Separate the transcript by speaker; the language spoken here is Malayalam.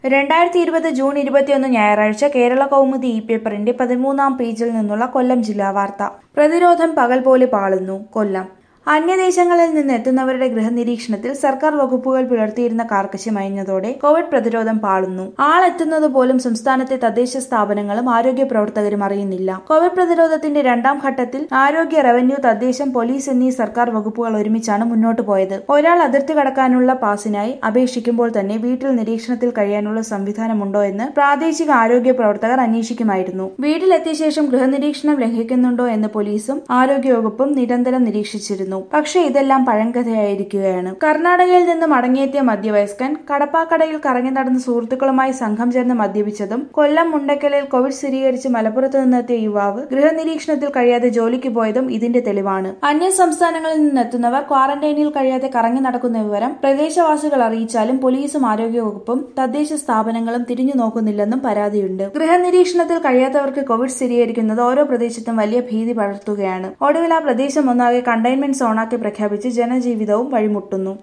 Speaker 1: രണ്ടായിരത്തി ഇരുപത് ജൂൺ ഇരുപത്തിയൊന്ന് ഞായറാഴ്ച കേരള കൗമുദി ഇ പേപ്പറിന്റെ പതിമൂന്നാം പേജിൽ നിന്നുള്ള കൊല്ലം ജില്ലാ വാർത്ത പ്രതിരോധം പകൽ പോലെ പാളുന്നു കൊല്ലം അന്യദേശങ്ങളിൽ നിന്ന് എത്തുന്നവരുടെ ഗൃഹനിരീക്ഷണത്തിൽ സർക്കാർ വകുപ്പുകൾ പുലർത്തിയിരുന്ന കാർക്കശ്യം അയഞ്ഞതോടെ കോവിഡ് പ്രതിരോധം പാളുന്നു ആളെത്തുന്നത് പോലും സംസ്ഥാനത്തെ തദ്ദേശ സ്ഥാപനങ്ങളും ആരോഗ്യ പ്രവർത്തകരും അറിയുന്നില്ല കോവിഡ് പ്രതിരോധത്തിന്റെ രണ്ടാം ഘട്ടത്തിൽ ആരോഗ്യ റവന്യൂ തദ്ദേശം പോലീസ് എന്നീ സർക്കാർ വകുപ്പുകൾ ഒരുമിച്ചാണ് മുന്നോട്ട് പോയത് ഒരാൾ അതിർത്തി കടക്കാനുള്ള പാസിനായി അപേക്ഷിക്കുമ്പോൾ തന്നെ വീട്ടിൽ നിരീക്ഷണത്തിൽ കഴിയാനുള്ള സംവിധാനമുണ്ടോ എന്ന് പ്രാദേശിക ആരോഗ്യ പ്രവർത്തകർ അന്വേഷിക്കുമായിരുന്നു വീട്ടിലെത്തിയ ശേഷം ഗൃഹനിരീക്ഷണം ലംഘിക്കുന്നുണ്ടോ എന്ന് പോലീസും ആരോഗ്യവകുപ്പും നിരന്തരം നിരീക്ഷിച്ചിരുന്നു പക്ഷേ ഇതെല്ലാം പഴങ്കഥയായിരിക്കുകയാണ് കർണാടകയിൽ നിന്ന് മടങ്ങിയെത്തിയ മധ്യവയസ്കൻ കടപ്പാക്കടയിൽ കറങ്ങി നടന്ന സുഹൃത്തുക്കളുമായി സംഘം ചേർന്ന് മദ്യപിച്ചതും കൊല്ലം മുണ്ടക്കലിൽ കോവിഡ് സ്ഥിരീകരിച്ച് മലപ്പുറത്ത് നിന്നെത്തിയ യുവാവ് ഗൃഹനിരീക്ഷണത്തിൽ കഴിയാതെ ജോലിക്ക് പോയതും ഇതിന്റെ തെളിവാണ് അന്യ സംസ്ഥാനങ്ങളിൽ നിന്നെത്തുന്നവർ ക്വാറന്റൈനിൽ കഴിയാതെ കറങ്ങി നടക്കുന്ന വിവരം പ്രദേശവാസികൾ അറിയിച്ചാലും പോലീസും ആരോഗ്യവകുപ്പും തദ്ദേശ സ്ഥാപനങ്ങളും തിരിഞ്ഞു നോക്കുന്നില്ലെന്നും പരാതിയുണ്ട് ഗൃഹനിരീക്ഷണത്തിൽ കഴിയാത്തവർക്ക് കോവിഡ് സ്ഥിരീകരിക്കുന്നത് ഓരോ പ്രദേശത്തും വലിയ ഭീതി പടർത്തുകയാണ് ഒടുവിൽ ആ പ്രദേശം ഒന്നാകെ കണ്ടെയ്ൻമെന്റ് സോണാക്കി പ്രഖ്യാപിച്ച് ജനജീവിതവും വഴിമുട്ടുന്നു